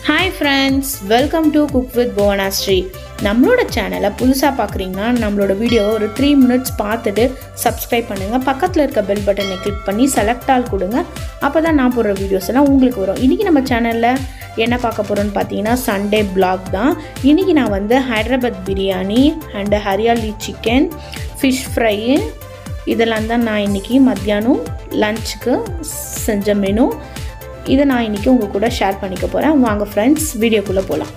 hi friends welcome to cook with Bhuvanasri நம்மளோட சேனலை புதுசாக பார்க்குறீங்கன்னா நம்மளோட வீடியோ ஒரு த்ரீ மினிட்ஸ் பார்த்துட்டு சப்ஸ்கிரைப் பண்ணுங்கள் பக்கத்தில் இருக்க பெல் பட்டனை கிளிக் பண்ணி செலக்ட் ஆல் கொடுங்க அப்போ தான் நான் போடுற வீடியோஸ் எல்லாம் உங்களுக்கு வரும் இன்றைக்கி நம்ம சேனலில் என்ன பார்க்க போகிறோன்னு பார்த்தீங்கன்னா சண்டே பிளாக் தான் இன்றைக்கி நான் வந்து Hyderabad biryani and hariyali chicken fish fry இதெல்லாம் தான் நான் இன்றைக்கி மத்தியானம் லஞ்சுக்கு செஞ்ச மெனு இதை நான் இன்றைக்கி உங்கள் கூட ஷேர் பண்ணிக்க போகிறேன் வாங்க ஃப்ரெண்ட்ஸ் வீடியோக்குள்ளே போகலாம்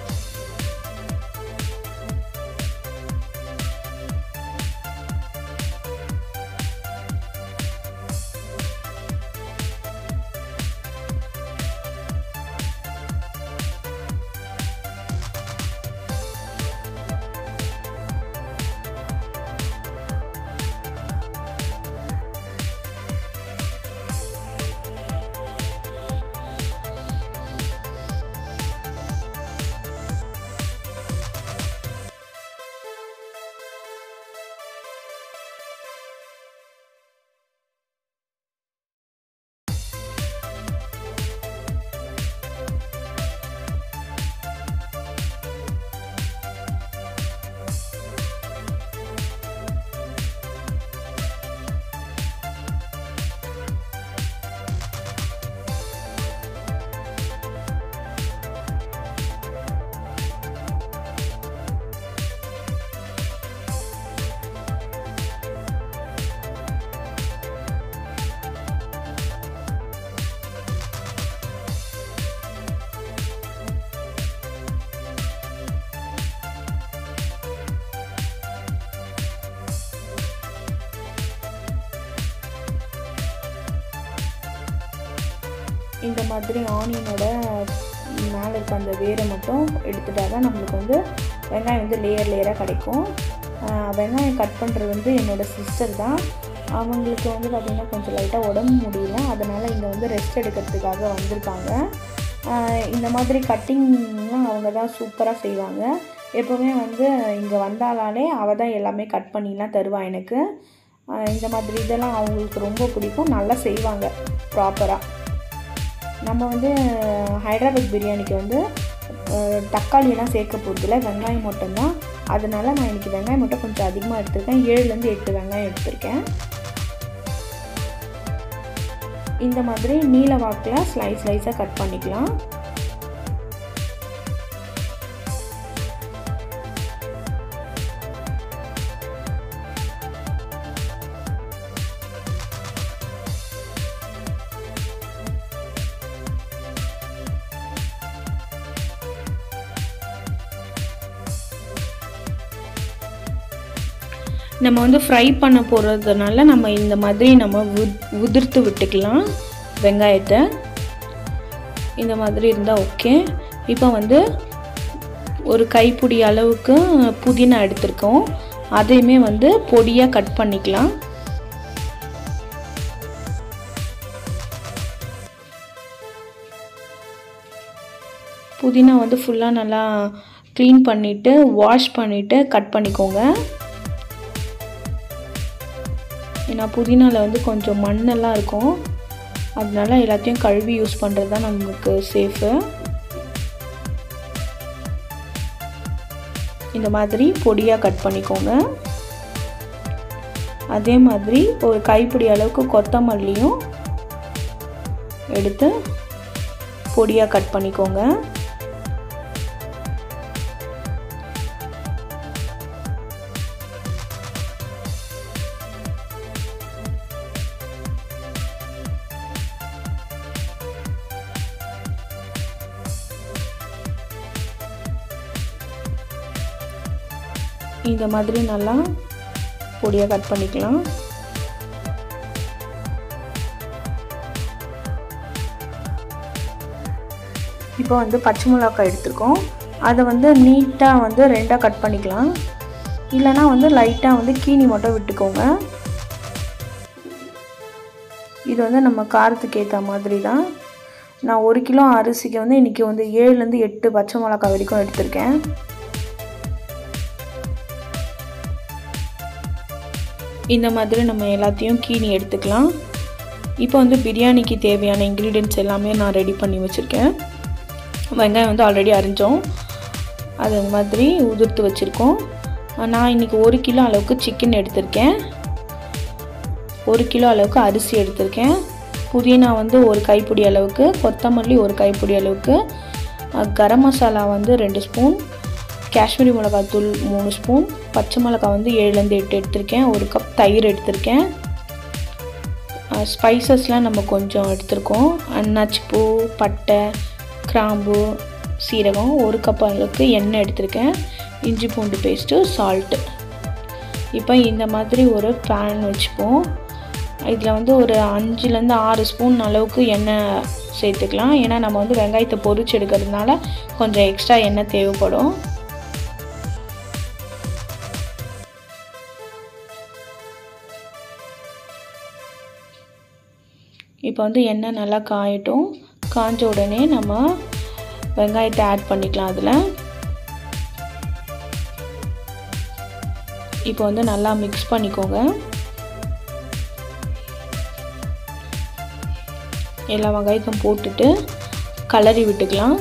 இந்த மாதிரி ஆனியனோட மேலே இருக்க அந்த வேரை மட்டும் எடுத்துட்டா தான் நம்மளுக்கு வந்து வெங்காயம் வந்து லேயர் லேயராக கிடைக்கும் வெங்காயம் கட் பண்ணுறது வந்து என்னோடய சிஸ்டர் தான் அவங்களுக்கு வந்து பார்த்திங்கன்னா கொஞ்சம் லைட்டாக உடம்பு முடியல அதனால் இங்கே வந்து ரெஸ்ட் எடுக்கிறதுக்காக வந்திருக்காங்க இந்த மாதிரி கட்டிங்லாம் அவங்க தான் சூப்பராக செய்வாங்க எப்போவுமே வந்து இங்கே வந்தாலே அவள் தான் எல்லாமே கட் பண்ணிலாம் தருவா எனக்கு இந்த மாதிரி இதெல்லாம் அவங்களுக்கு ரொம்ப பிடிக்கும் நல்லா செய்வாங்க ப்ராப்பராக நம்ம வந்து ஹைதராபாத் பிரியாணிக்கு வந்து தக்காளியெல்லாம் சேர்க்க போகிறதில்ல வெங்காயம் மட்டும்தான் அதனால் நான் இன்றைக்கி வெங்காயம் மட்டும் கொஞ்சம் அதிகமாக எடுத்திருக்கேன் ஏழுலேருந்து எட்டு வெங்காயம் எடுத்திருக்கேன் இந்த மாதிரி நீல வாக்கில் ஸ்லைஸ் ஸ்லைஸாக கட் பண்ணிக்கலாம் நம்ம வந்து ஃப்ரை பண்ண போகிறதுனால நம்ம இந்த மாதிரி நம்ம உதிர்த்து விட்டுக்கலாம் வெங்காயத்தை இந்த மாதிரி இருந்தால் ஓகே இப்போ வந்து ஒரு கைப்பிடி அளவுக்கு புதினா எடுத்திருக்கோம் அதையுமே வந்து பொடியாக கட் பண்ணிக்கலாம் புதினா வந்து ஃபுல்லாக நல்லா க்ளீன் பண்ணிவிட்டு வாஷ் பண்ணிவிட்டு கட் பண்ணிக்கோங்க ஏன்னா புதினாவில் வந்து கொஞ்சம் மண்ணெல்லாம் இருக்கும் அதனால எல்லாத்தையும் கழுவி யூஸ் பண்ணுறது தான் நமக்கு சேஃபு இந்த மாதிரி பொடியாக கட் பண்ணிக்கோங்க அதே மாதிரி ஒரு கைப்பிடி அளவுக்கு கொத்தமல்லியும் எடுத்து பொடியாக கட் பண்ணிக்கோங்க இந்த மாதிரி நல்லா பொடியாக கட் பண்ணிக்கலாம் இப்போ வந்து பச்சை மிளகாய் எடுத்துருக்கோம் அதை வந்து நீட்டாக வந்து ரெண்டாக கட் பண்ணிக்கலாம் இல்லைனா வந்து லைட்டாக வந்து கீனி மட்டும் விட்டுக்கோங்க இது வந்து நம்ம காரத்துக்கு ஏற்ற மாதிரி தான் நான் ஒரு கிலோ அரிசிக்கு வந்து இன்றைக்கி வந்து ஏழுலேருந்து எட்டு பச்சை மிளகாய் வரைக்கும் எடுத்திருக்கேன் இந்த மாதிரி நம்ம எல்லாத்தையும் கீனி எடுத்துக்கலாம் இப்போ வந்து பிரியாணிக்கு தேவையான இன்க்ரீடியன்ட்ஸ் எல்லாமே நான் ரெடி பண்ணி வச்சுருக்கேன் வெங்காயம் வந்து ஆல்ரெடி அரிஞ்சோம் அது அந்த மாதிரி உதிர்த்து வச்சுருக்கோம் நான் இன்றைக்கி ஒரு கிலோ அளவுக்கு சிக்கன் எடுத்திருக்கேன் ஒரு கிலோ அளவுக்கு அரிசி எடுத்திருக்கேன் புதினா வந்து ஒரு கைப்பிடி அளவுக்கு கொத்தமல்லி ஒரு கைப்பிடி அளவுக்கு கரம் மசாலா வந்து ரெண்டு ஸ்பூன் காஷ்மீரி மிளகாத்தூள் மூணு ஸ்பூன் பச்சை மிளகாய் வந்து ஏழுலேருந்து எட்டு எடுத்திருக்கேன் ஒரு கப் தயிர் எடுத்திருக்கேன் ஸ்பைசஸ்லாம் நம்ம கொஞ்சம் எடுத்திருக்கோம் அன்னாச்சிப்பூ பட்டை கிராம்பு சீரகம் ஒரு கப் அளவுக்கு எண்ணெய் எடுத்திருக்கேன் இஞ்சி பூண்டு பேஸ்ட்டு சால்ட்டு இப்போ இந்த மாதிரி ஒரு பேன் வச்சுப்போம் இதில் வந்து ஒரு அஞ்சுலேருந்து ஆறு ஸ்பூன் அளவுக்கு எண்ணெய் சேர்த்துக்கலாம் ஏன்னா நம்ம வந்து வெங்காயத்தை பொரிச்சு எடுக்கிறதுனால கொஞ்சம் எக்ஸ்ட்ரா எண்ணெய் தேவைப்படும் இப்போ வந்து எண்ணெய் நல்லா காயட்டும் காஞ்ச உடனே நம்ம வெங்காயத்தை ஆட் பண்ணிக்கலாம் அதில் இப்போ வந்து நல்லா மிக்ஸ் பண்ணிக்கோங்க எல்லா வெங்காயத்தையும் போட்டுட்டு கலரி விட்டுக்கலாம்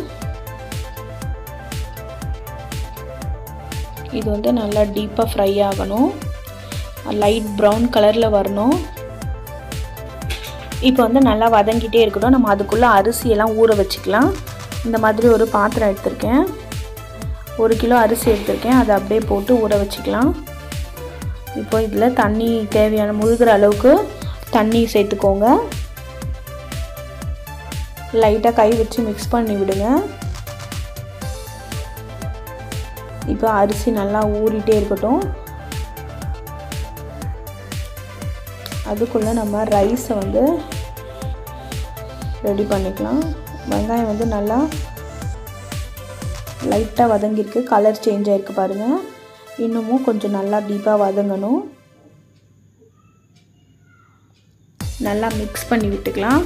இது வந்து நல்லா டீப்பாக ஃப்ரை ஆகணும் லைட் ப்ரௌன் கலரில் வரணும் இப்போ வந்து நல்லா வதங்கிட்டே இருக்கட்டும் நம்ம அதுக்குள்ளே அரிசியெல்லாம் ஊற வச்சுக்கலாம் இந்த மாதிரி ஒரு பாத்திரம் எடுத்திருக்கேன் ஒரு கிலோ அரிசி எடுத்திருக்கேன் அதை அப்படியே போட்டு ஊற வச்சுக்கலாம் இப்போ இதில் தண்ணி தேவையான முழுகிற அளவுக்கு தண்ணி சேர்த்துக்கோங்க லைட்டாக கை வச்சு மிக்ஸ் பண்ணி விடுங்க இப்போ அரிசி நல்லா ஊறிட்டே இருக்கட்டும் அதுக்குள்ளே நம்ம ரைஸை வந்து ரெடி பண்ணிக்கலாம் வெங்காயம் வந்து நல்லா லைட்டாக வதங்கியிருக்கு கலர் சேஞ்ச் ஆகிருக்கு பாருங்கள் இன்னமும் கொஞ்சம் நல்லா டீப்பாக வதங்கணும் நல்லா மிக்ஸ் பண்ணி விட்டுக்கலாம்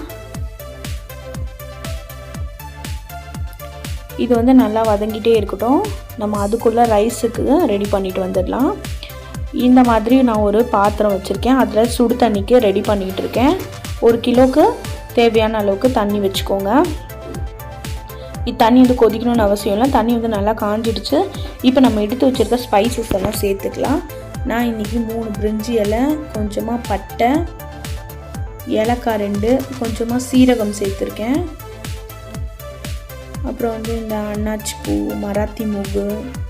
இது வந்து நல்லா வதங்கிட்டே இருக்கட்டும் நம்ம அதுக்குள்ளே ரைஸுக்கு ரெடி பண்ணிட்டு வந்துடலாம் இந்த மாதிரி நான் ஒரு பாத்திரம் வச்சுருக்கேன் அதில் சுடு தண்ணிக்கு ரெடி பண்ணிகிட்டு இருக்கேன் ஒரு கிலோவுக்கு தேவையான அளவுக்கு தண்ணி வச்சுக்கோங்க இது தண்ணி வந்து கொதிக்கணும்னு அவசியம் இல்லை தண்ணி வந்து நல்லா காஞ்சிடுச்சு இப்போ நம்ம எடுத்து வச்சுருக்க ஸ்பைசஸ் எல்லாம் சேர்த்துக்கலாம் நான் இன்றைக்கி மூணு பிரிஞ்சி இலை கொஞ்சமாக பட்டை ஏலக்காய் ரெண்டு கொஞ்சமாக சீரகம் சேர்த்துருக்கேன் அப்புறம் வந்து இந்த அன்னாச்சி பூ மராத்தி மூகு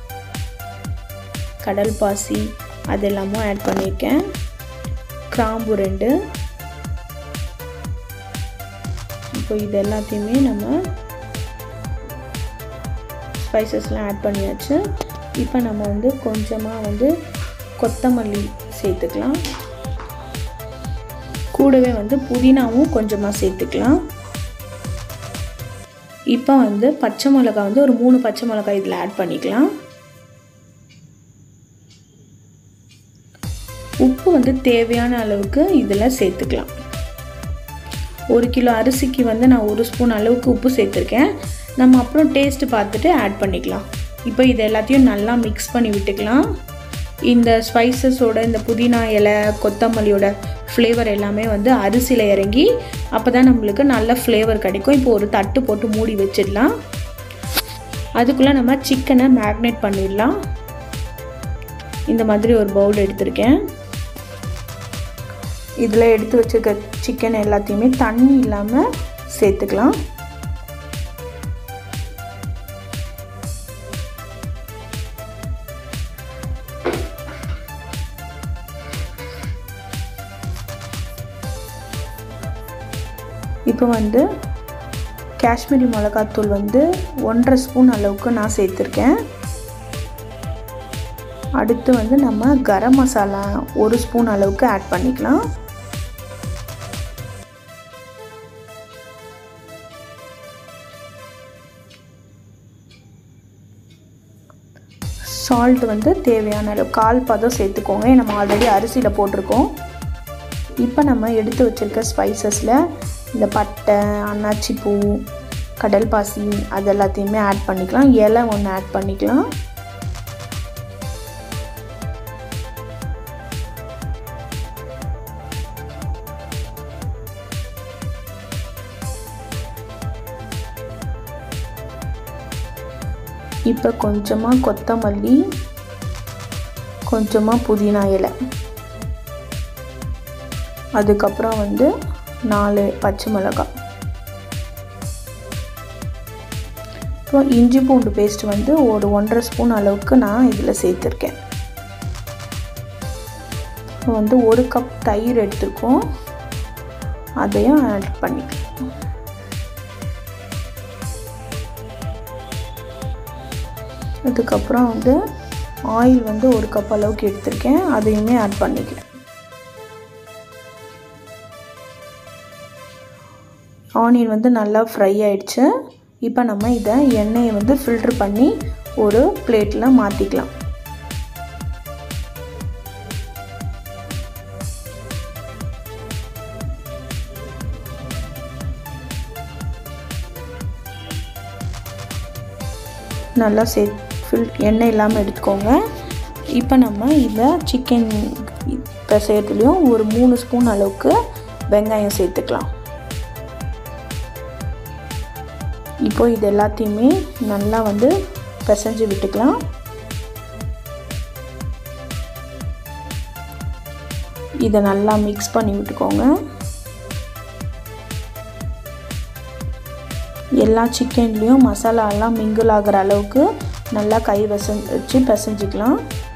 கடல் பாசி அது எல்லாமும் ஆட் பண்ணியிருக்கேன் கிராம்பு ரெண்டு இப்போ இது எல்லாத்தையுமே நம்ம ஸ்பைசஸ்லாம் ஆட் பண்ணியாச்சு இப்போ நம்ம வந்து கொஞ்சமாக வந்து கொத்தமல்லி சேர்த்துக்கலாம் கூடவே வந்து புதினாவும் கொஞ்சமாக சேர்த்துக்கலாம் இப்போ வந்து பச்சை மிளகாய் வந்து ஒரு மூணு பச்சை மிளகாய் இதில் ஆட் பண்ணிக்கலாம் உப்பு வந்து தேவையான அளவுக்கு இதில் சேர்த்துக்கலாம் ஒரு கிலோ அரிசிக்கு வந்து நான் ஒரு ஸ்பூன் அளவுக்கு உப்பு சேர்த்துருக்கேன் நம்ம அப்புறம் டேஸ்ட்டு பார்த்துட்டு ஆட் பண்ணிக்கலாம் இப்போ இது எல்லாத்தையும் நல்லா மிக்ஸ் பண்ணி விட்டுக்கலாம் இந்த ஸ்பைசஸோட இந்த புதினா இலை கொத்தமல்லியோட ஃப்ளேவர் எல்லாமே வந்து அரிசியில் இறங்கி அப்போ தான் நம்மளுக்கு நல்ல ஃப்ளேவர் கிடைக்கும் இப்போ ஒரு தட்டு போட்டு மூடி வச்சிடலாம் அதுக்குள்ளே நம்ம சிக்கனை மேக்னேட் பண்ணிடலாம் இந்த மாதிரி ஒரு பவுல் எடுத்திருக்கேன் இதில் எடுத்து வச்சுருக்க சிக்கன் எல்லாத்தையுமே தண்ணி இல்லாமல் சேர்த்துக்கலாம் இப்போ வந்து காஷ்மீரி மிளகாத்தூள் வந்து ஒன்றரை ஸ்பூன் அளவுக்கு நான் சேர்த்துருக்கேன் அடுத்து வந்து நம்ம கரம் மசாலா ஒரு ஸ்பூன் அளவுக்கு ஆட் பண்ணிக்கலாம் சால்ட் வந்து தேவையான அளவு கால் பதம் சேர்த்துக்கோங்க நம்ம ஆல்ரெடி அரிசியில் போட்டிருக்கோம் இப்போ நம்ம எடுத்து வச்சுருக்க ஸ்பைசஸில் இந்த பட்டை அன்னாச்சி பூ கடல் பாசி அது எல்லாத்தையுமே ஆட் பண்ணிக்கலாம் இலை ஒன்று ஆட் பண்ணிக்கலாம் இப்போ கொஞ்சமாக கொத்தமல்லி கொஞ்சமாக புதினா இலை அதுக்கப்புறம் வந்து நாலு பச்சை மிளகாய் இப்போ இஞ்சி பூண்டு பேஸ்ட் வந்து ஒரு ஒன்றரை ஸ்பூன் அளவுக்கு நான் இதில் சேர்த்துருக்கேன் இப்போ வந்து ஒரு கப் தயிர் எடுத்துருக்கோம் அதையும் ஆட் பண்ணிக்கலாம் அதுக்கப்புறம் வந்து ஆயில் வந்து ஒரு கப் அளவுக்கு எடுத்திருக்கேன் அதையுமே ஆட் பண்ணிக்கிறேன் ஆனியன் வந்து நல்லா ஃப்ரை ஆயிடுச்சு இப்போ நம்ம இதை எண்ணெயை வந்து ஃபில்ட்ரு பண்ணி ஒரு பிளேட்டில் மாற்றிக்கலாம் நல்லா சே ஃபில் எண்ணெய் இல்லாமல் எடுத்துக்கோங்க இப்போ நம்ம இதை சிக்கன் பிசையத்துலேயும் ஒரு மூணு ஸ்பூன் அளவுக்கு வெங்காயம் சேர்த்துக்கலாம் இப்போ இது எல்லாத்தையுமே நல்லா வந்து பிசைஞ்சு விட்டுக்கலாம் இதை நல்லா மிக்ஸ் பண்ணி விட்டுக்கோங்க எல்லா சிக்கன்லேயும் மசாலாலாம் மிங்கிள் ஆகிற அளவுக்கு நல்லா கை வச வச்சு பிசைஞ்சிக்கலாம்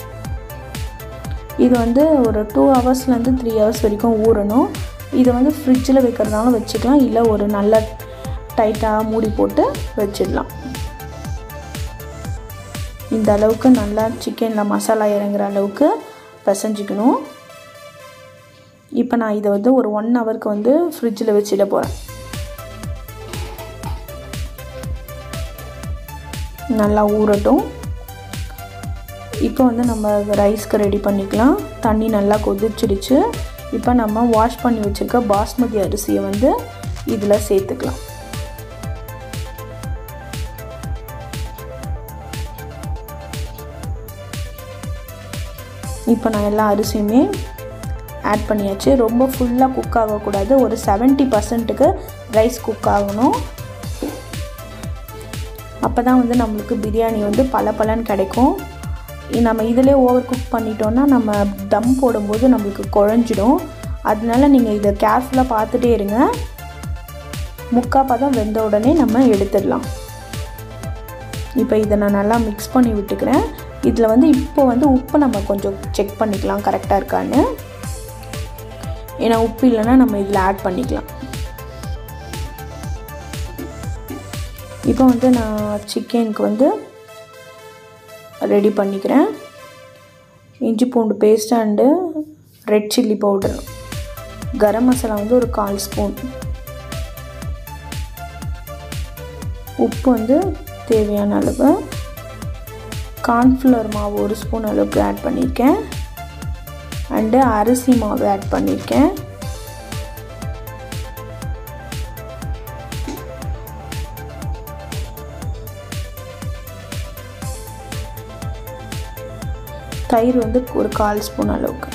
இது வந்து ஒரு டூ ஹவர்ஸ்லேருந்து த்ரீ ஹவர்ஸ் வரைக்கும் ஊறணும் இதை வந்து ஃப்ரிட்ஜில் வைக்கிறதுனாலும் வச்சுக்கலாம் இல்லை ஒரு நல்ல டைட்டாக மூடி போட்டு வச்சிடலாம் இந்த அளவுக்கு நல்லா சிக்கனில் மசாலா இறங்குற அளவுக்கு பிசைஞ்சிக்கணும் இப்போ நான் இதை வந்து ஒரு ஒன் ஹவருக்கு வந்து ஃப்ரிட்ஜில் வச்சிட போகிறேன் நல்லா ஊறட்டும் இப்போ வந்து நம்ம ரைஸ்க்கு ரெடி பண்ணிக்கலாம் தண்ணி நல்லா கொதிச்சிடுச்சு இப்போ நம்ம வாஷ் பண்ணி வச்சுருக்க பாஸ்மதி அரிசியை வந்து இதில் சேர்த்துக்கலாம் இப்போ நான் எல்லா அரிசியுமே ஆட் பண்ணியாச்சு ரொம்ப ஃபுல்லாக குக் ஆகக்கூடாது ஒரு செவன்ட்டி பர்சன்ட்டுக்கு ரைஸ் குக் ஆகணும் அப்போ தான் வந்து நம்மளுக்கு பிரியாணி வந்து பல பலன்னு கிடைக்கும் நம்ம இதிலே ஓவர் குக் பண்ணிட்டோன்னா நம்ம தம் போடும்போது நம்மளுக்கு குழஞ்சிடும் அதனால நீங்கள் இதை கேர்ஃபுல்லாக பார்த்துட்டே இருங்க முக்கால் பதம் வெந்த உடனே நம்ம எடுத்துடலாம் இப்போ இதை நான் நல்லா மிக்ஸ் பண்ணி விட்டுக்கிறேன் இதில் வந்து இப்போ வந்து உப்பு நம்ம கொஞ்சம் செக் பண்ணிக்கலாம் கரெக்டாக இருக்கான்னு ஏன்னா உப்பு இல்லைன்னா நம்ம இதில் ஆட் பண்ணிக்கலாம் இப்போ வந்து நான் சிக்கனுக்கு வந்து ரெடி பண்ணிக்கிறேன் இஞ்சி பூண்டு paste and red chilli powder garam masala வந்து ஒரு கால் ஸ்பூன் உப்பு வந்து தேவையான அளவு கார்ன்ஃப்ளவர் மாவு ஒரு ஸ்பூன் அளவுக்கு ஆட் பண்ணியிருக்கேன் அண்டு அரிசி மாவு ஆட் பண்ணியிருக்கேன் தயிர் வந்து ஒரு கால் ஸ்பூன் அளவுக்கு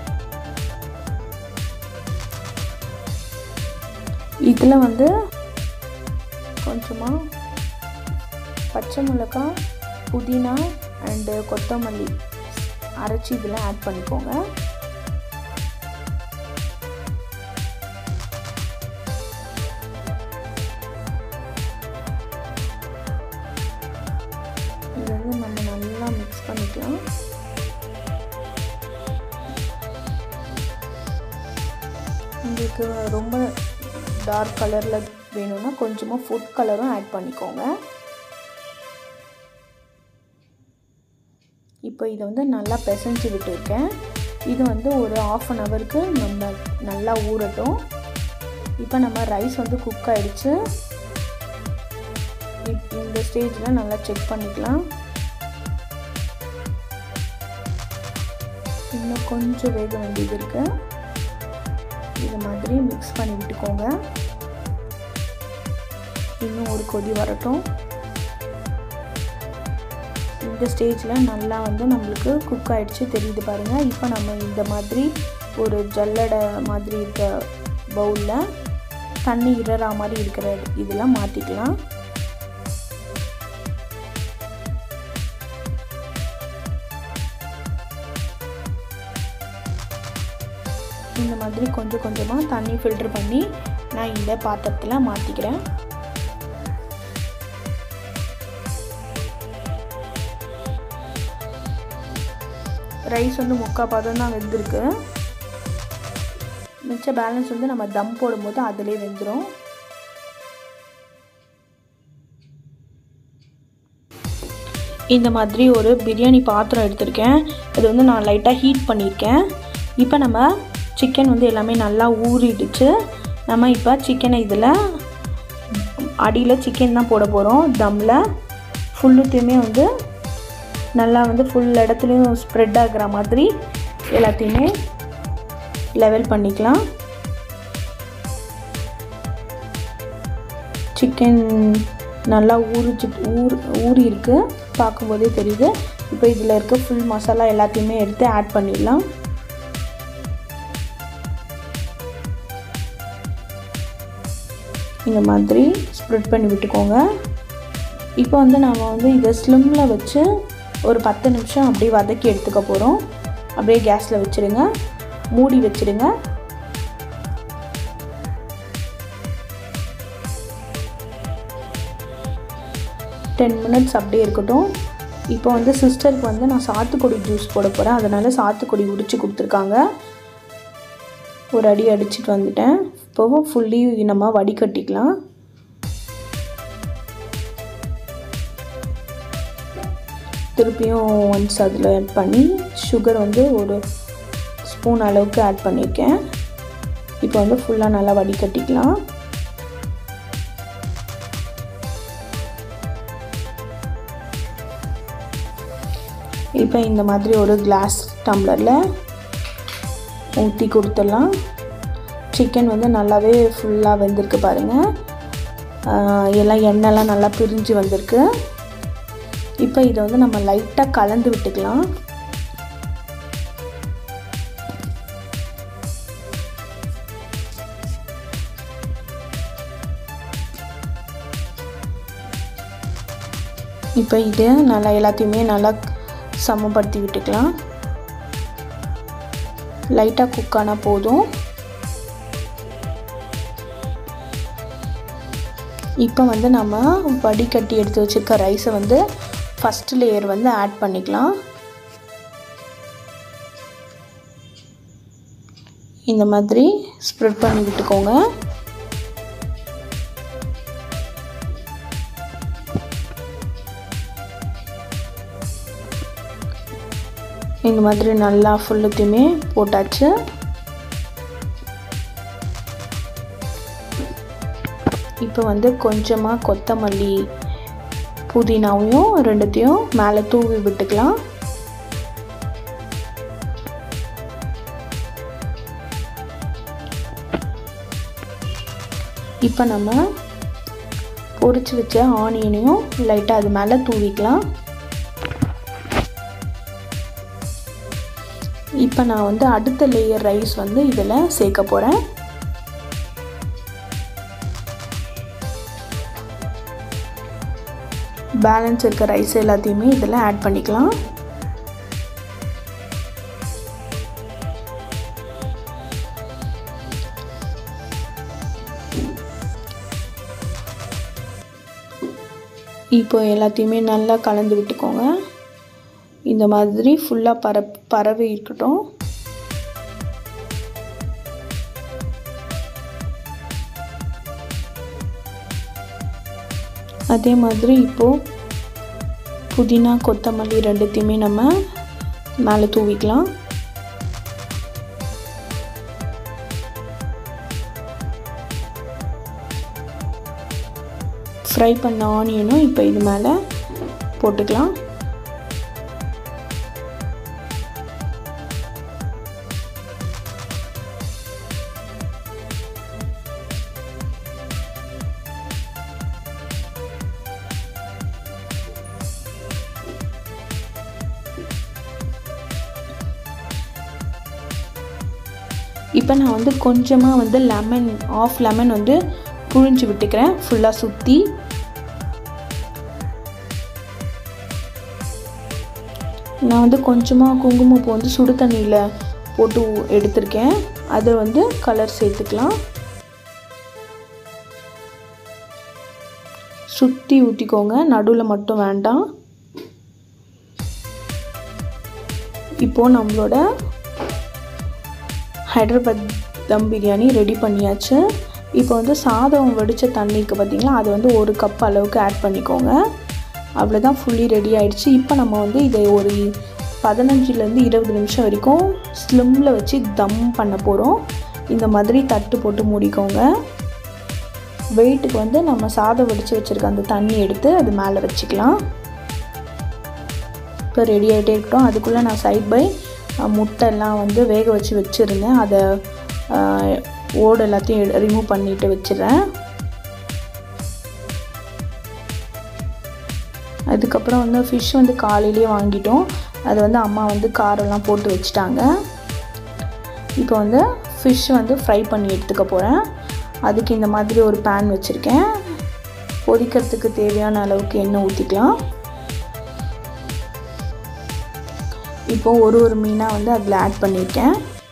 இதில் வந்து கொஞ்சமாக பச்சை மிளகாய் புதினா அண்டு கொத்தமல்லி அரைச்சி இதில் ஆட் பண்ணிக்கோங்க இது வந்து நம்ம நல்லா மிக்ஸ் பண்ணிக்கலாம் உங்களுக்கு ரொம்ப டார்க் கலரில் வேணும்னா கொஞ்சமாக ஃபுட் கலரும் ஆட் பண்ணிக்கோங்க இப்போ இதை வந்து நல்லா பிசைஞ்சு விட்டுருக்கேன் இது வந்து ஒரு ஆஃப் அன் ஹவருக்கு நம்ம நல்லா ஊறட்டும் இப்போ நம்ம ரைஸ் வந்து குக் ஆகிடுச்சு இந்த ஸ்டேஜில் நல்லா செக் பண்ணிக்கலாம் இன்னும் கொஞ்சம் வேக வேண்டியது இருக்குது இது மாதிரி மிக்ஸ் பண்ணி விட்டுக்கோங்க இன்னும் ஒரு கொதி வரட்டும் இந்த ஸ்டேஜில் நல்லா வந்து நம்மளுக்கு குக் ஆகிடுச்சு தெரியுது பாருங்கள் இப்போ நம்ம இந்த மாதிரி ஒரு ஜல்லடை மாதிரி இருக்க பவுலில் தண்ணி இடறா மாதிரி இருக்கிற இதெல்லாம் மாற்றிக்கலாம் இந்த மாதிரி கொஞ்சம் கொஞ்சமாக தண்ணி ஃபில்ட்ரு பண்ணி நான் இந்த பாத்திரத்தில் மாற்றிக்கிறேன் ரைஸ் வந்து முக்கால் பதம் தான் வெந்திருக்கு மிச்ச பேலன்ஸ் வந்து நம்ம தம் போடும்போது அதிலே வெந்துடும் இந்த மாதிரி ஒரு பிரியாணி பாத்திரம் எடுத்திருக்கேன் இது வந்து நான் லைட்டாக ஹீட் பண்ணியிருக்கேன் இப்போ நம்ம சிக்கன் வந்து எல்லாமே நல்லா ஊறிடுச்சு நம்ம இப்போ சிக்கனை இதில் அடியில் சிக்கன் தான் போட போகிறோம் தம்மில் ஃபுல்லுத்தையுமே வந்து நல்லா வந்து ஃபுல் இடத்துலையும் ஸ்ப்ரெட் ஆகிற மாதிரி எல்லாத்தையுமே லெவல் பண்ணிக்கலாம் சிக்கன் நல்லா ஊறிச்சு ஊர் ஊறி இருக்கு பார்க்கும்போதே தெரியுது இப்போ இதில் இருக்க ஃபுல் மசாலா எல்லாத்தையுமே எடுத்து ஆட் பண்ணிடலாம் இந்த மாதிரி ஸ்ப்ரெட் பண்ணி விட்டுக்கோங்க இப்போ வந்து நம்ம வந்து இதை ஸ்லிம்மில் வச்சு ஒரு பத்து நிமிஷம் அப்படியே வதக்கி எடுத்துக்க போகிறோம் அப்படியே கேஸில் வச்சுடுங்க மூடி வச்சுடுங்க டென் மினிட்ஸ் அப்படியே இருக்கட்டும் இப்போ வந்து சிஸ்டருக்கு வந்து நான் சாத்துக்குடி ஜூஸ் போட போகிறேன் அதனால் சாத்துக்குடி உரித்து கொடுத்துருக்காங்க ஒரு அடி அடிச்சுட்டு வந்துட்டேன் இப்போ ஃபுல்லி நம்ம வடிகட்டிக்கலாம் திருப்பியும் ஒன்ஸ் அதில் ஆட் பண்ணி சுகர் வந்து ஒரு ஸ்பூன் அளவுக்கு ஆட் பண்ணியிருக்கேன் இப்போ வந்து ஃபுல்லாக நல்லா வடிகட்டிக்கலாம் இப்போ இந்த மாதிரி ஒரு கிளாஸ் டம்ளரில் ஊற்றி கொடுத்துடலாம் சிக்கன் வந்து நல்லாவே ஃபுல்லாக வெந்திருக்கு பாருங்கள் எல்லாம் எண்ணெய்லாம் நல்லா பிரிஞ்சு வந்திருக்கு இப்போ இதை வந்து நம்ம லைட்டாக கலந்து விட்டுக்கலாம் இப்போ இது நல்லா எல்லாத்தையுமே நல்லா சமப்படுத்தி விட்டுக்கலாம் லைட்டாக குக் ஆனால் போதும் இப்போ வந்து நம்ம வடிகட்டி எடுத்து வச்சுருக்க ரைஸை வந்து ஃபஸ்ட் லேயர் வந்து ஆட் பண்ணிக்கலாம் இந்த மாதிரி ஸ்ப்ரெட் பண்ணி விட்டுக்கோங்க இந்த மாதிரி நல்லா ஃபுல்லுத்தையுமே போட்டாச்சு இப்போ வந்து கொஞ்சமாக கொத்தமல்லி புதினாவையும் ரெண்டுத்தையும் மேலே தூவி விட்டுக்கலாம் இப்போ நம்ம பொரிச்சு வச்ச ஆனியனையும் லைட்டாக அது மேலே தூவிக்கலாம் இப்போ நான் வந்து அடுத்த லேயர் ரைஸ் வந்து இதில் சேர்க்க போகிறேன் பேலன்ஸ் இருக்க ரைஸ் எல்லாத்தையுமே இதில் ஆட் பண்ணிக்கலாம் இப்போ எல்லாத்தையுமே நல்லா கலந்து விட்டுக்கோங்க இந்த மாதிரி ஃபுல்லாக பர பரவி இருக்கட்டும் அதே மாதிரி இப்போது புதினா கொத்தமல்லி ரெண்டுத்தையுமே நம்ம மேலே தூவிக்கலாம் ஃப்ரை பண்ண ஆனியனும் இப்போ இது மேலே போட்டுக்கலாம் இப்போ நான் வந்து கொஞ்சமாக வந்து லெமன் ஆஃப் லெமன் வந்து புழிஞ்சு விட்டுக்கிறேன் ஃபுல்லாக சுற்றி நான் வந்து கொஞ்சமாக குங்குமப்பூ வந்து சுடு தண்ணியில் போட்டு எடுத்திருக்கேன் அதை வந்து கலர் சேர்த்துக்கலாம் சுற்றி ஊற்றிக்கோங்க நடுவில் மட்டும் வேண்டாம் இப்போது நம்மளோட ஹைதராபாத் தம் பிரியாணி ரெடி பண்ணியாச்சு இப்போ வந்து சாதம் வடித்த தண்ணிக்கு பார்த்திங்களா அது வந்து ஒரு கப் அளவுக்கு ஆட் பண்ணிக்கோங்க அவ்வளோதான் ஃபுல்லி ரெடி ஆகிடுச்சு இப்போ நம்ம வந்து இதை ஒரு பதினஞ்சுலேருந்து இருபது நிமிஷம் வரைக்கும் ஸ்லிம்மில் வச்சு தம் பண்ண போகிறோம் இந்த மாதிரி தட்டு போட்டு மூடிக்கோங்க வெயிட்டுக்கு வந்து நம்ம சாதம் வடித்து வச்சுருக்க அந்த தண்ணி எடுத்து அது மேலே வச்சுக்கலாம் இப்போ ரெடி ஆகிட்டே இருக்கட்டும் அதுக்குள்ளே நான் சைட் பை முட்டைலாம் வந்து வேக வச்சு வச்சுருந்தேன் அதை ஓடு எல்லாத்தையும் ரிமூவ் பண்ணிவிட்டு வச்சிடுறேன் அதுக்கப்புறம் வந்து ஃபிஷ் வந்து காலையிலேயே வாங்கிட்டோம் அது வந்து அம்மா வந்து காரெல்லாம் போட்டு வச்சுட்டாங்க இப்போ வந்து ஃபிஷ் வந்து ஃப்ரை பண்ணி எடுத்துக்க போகிறேன் அதுக்கு இந்த மாதிரி ஒரு பேன் வச்சுருக்கேன் பொரிக்கிறதுக்கு தேவையான அளவுக்கு எண்ணெய் ஊற்றிக்கலாம் இப்போது ஒரு ஒரு மீனாக வந்து அதில் ஆட் பண்ணியிருக்கேன்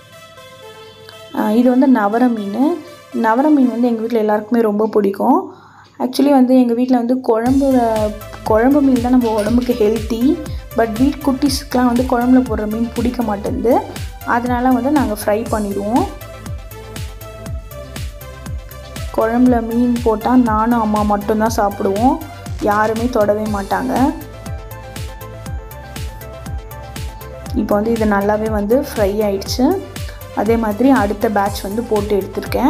இது வந்து நவர மீன் நவர மீன் வந்து எங்கள் வீட்டில் எல்லாருக்குமே ரொம்ப பிடிக்கும் ஆக்சுவலி வந்து எங்கள் வீட்டில் வந்து குழம்பு குழம்பு மீன் தான் நம்ம உடம்புக்கு ஹெல்த்தி பட் வீட் குட்டீஸ்க்கெலாம் வந்து குழம்புல போடுற மீன் பிடிக்க மாட்டேங்குது அதனால வந்து நாங்கள் ஃப்ரை பண்ணிடுவோம் குழம்புல மீன் போட்டால் நானும் அம்மா மட்டும்தான் சாப்பிடுவோம் யாருமே தொடவே மாட்டாங்க இப்போ வந்து இது நல்லாவே வந்து ஃப்ரை ஆயிடுச்சு அதே மாதிரி அடுத்த பேட்ச் வந்து போட்டு எடுத்திருக்கேன்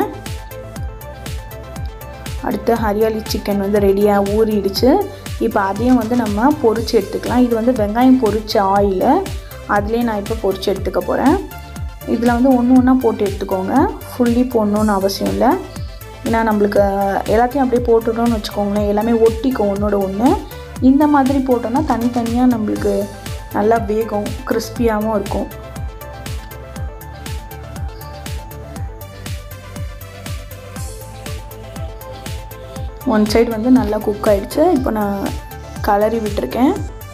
அடுத்து ஹரியாலி சிக்கன் வந்து ரெடியாக ஊறிடுச்சு இப்போ அதையும் வந்து நம்ம பொரிச்சு எடுத்துக்கலாம் இது வந்து வெங்காயம் பொரிச்ச ஆயில் அதுலேயே நான் இப்போ பொரிச்சு எடுத்துக்க போகிறேன் இதில் வந்து ஒன்று ஒன்றா போட்டு எடுத்துக்கோங்க ஃபுல்லி போடணுன்னு அவசியம் இல்லை ஏன்னா நம்மளுக்கு எல்லாத்தையும் அப்படியே போட்டுட்டோம்னு வச்சுக்கோங்களேன் எல்லாமே ஒட்டிக்கும் ஒன்றோட ஒன்று இந்த மாதிரி போட்டோன்னா தனித்தனியாக நம்மளுக்கு நல்லா வேகும் கிறிஸ்பியாகவும் இருக்கும் ஒன் சைடு வந்து நல்லா குக் ஆகிடுச்சு இப்போ நான் கலரி விட்டுருக்கேன்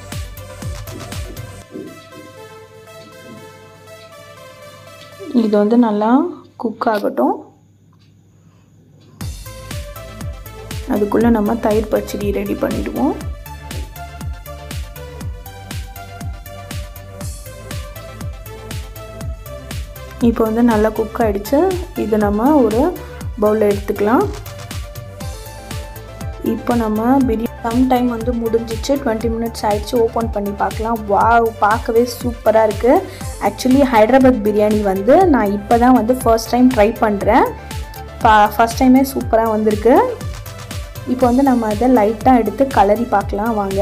இது வந்து நல்லா குக் ஆகட்டும் அதுக்குள்ளே நம்ம தயிர் பச்சடி ரெடி பண்ணிவிடுவோம் இப்போ வந்து நல்லா குக் ஆகிடுச்சு இது நம்ம ஒரு பவுலில் எடுத்துக்கலாம் இப்போ நம்ம பிரியாணி சம் டைம் வந்து முடிஞ்சிச்சு டுவெண்ட்டி மினிட்ஸ் ஆயிடுச்சு ஓப்பன் பண்ணி பார்க்கலாம் வா பார்க்கவே சூப்பராக இருக்குது ஆக்சுவலி ஹைதராபாத் பிரியாணி வந்து நான் இப்போ தான் வந்து ஃபர்ஸ்ட் டைம் ட்ரை பண்ணுறேன் ஃபஸ்ட் டைமே சூப்பராக வந்திருக்கு இப்போ வந்து நம்ம அதை லைட்டாக எடுத்து கலரி பார்க்கலாம் வாங்க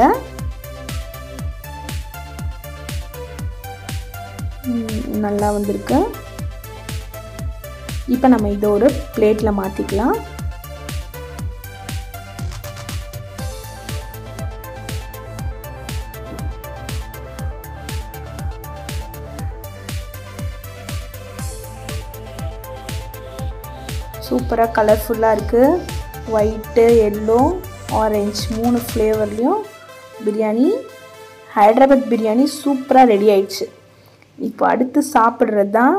நல்லா வந்திருக்கு இப்போ நம்ம இதை ஒரு பிளேட்டில் மாற்றிக்கலாம் சூப்பராக கலர்ஃபுல்லாக இருக்குது ஒயிட்டு எல்லோ ஆரஞ்ச் மூணு ஃப்ளேவர்லேயும் பிரியாணி ஹைதராபாத் பிரியாணி சூப்பராக ரெடி ஆயிடுச்சு இப்போ அடுத்து சாப்பிட்றது தான்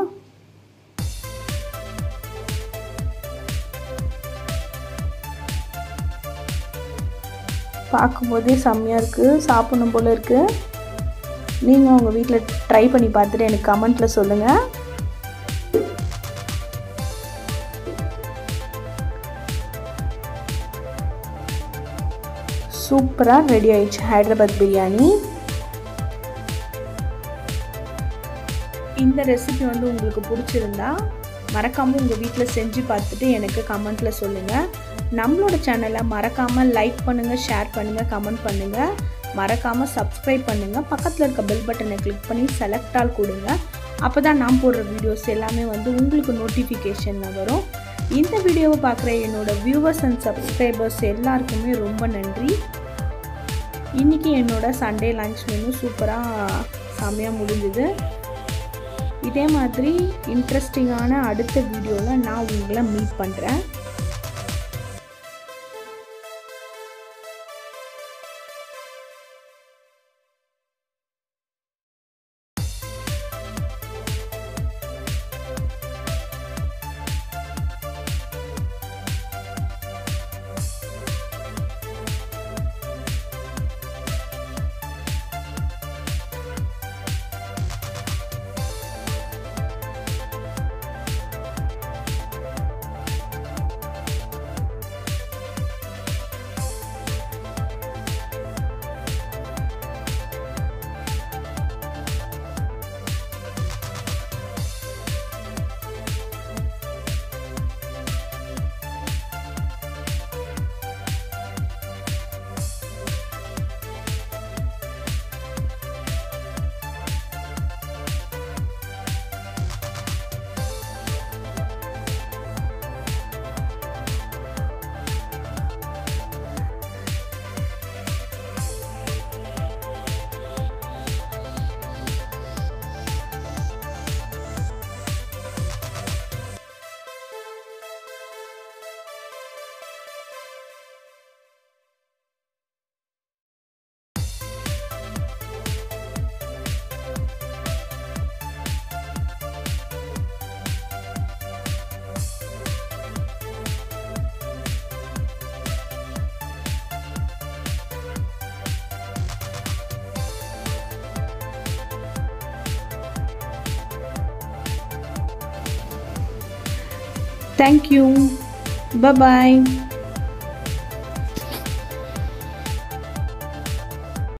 பார்க்கும்போதே செம்மையாக இருக்குது சாப்பிடணும் போல் இருக்குது நீங்கள் உங்கள் வீட்டில் ட்ரை பண்ணி பார்த்துட்டு எனக்கு கமெண்ட்டில் சொல்லுங்கள் சூப்பராக ரெடி ஆயிடுச்சு ஹைதராபாத் பிரியாணி இந்த ரெசிபி வந்து உங்களுக்கு பிடிச்சிருந்தா மறக்காமல் உங்கள் வீட்டில் செஞ்சு பார்த்துட்டு எனக்கு கமெண்ட்டில் சொல்லுங்கள் நம்மளோட சேனலை மறக்காமல் லைக் பண்ணுங்கள் ஷேர் பண்ணுங்கள் கமெண்ட் பண்ணுங்கள் மறக்காமல் சப்ஸ்கிரைப் பண்ணுங்கள் பக்கத்தில் இருக்க பெல் பட்டனை கிளிக் பண்ணி செலக்ட் ஆல் கொடுங்க அப்போ தான் நான் போடுற வீடியோஸ் எல்லாமே வந்து உங்களுக்கு நோட்டிஃபிகேஷனில் வரும் இந்த வீடியோவை பார்க்குற என்னோடய வியூவர்ஸ் அண்ட் சப்ஸ்கிரைபர்ஸ் எல்லாருக்குமே ரொம்ப நன்றி இன்றைக்கி என்னோடய சண்டே லன்ச் மெனு சூப்பராக செம்மையாக முடிஞ்சுது இதே மாதிரி இன்ட்ரெஸ்டிங்கான அடுத்த வீடியோவில் நான் உங்களை மீட் பண்ணுறேன் தேங்க்யூ பபாய்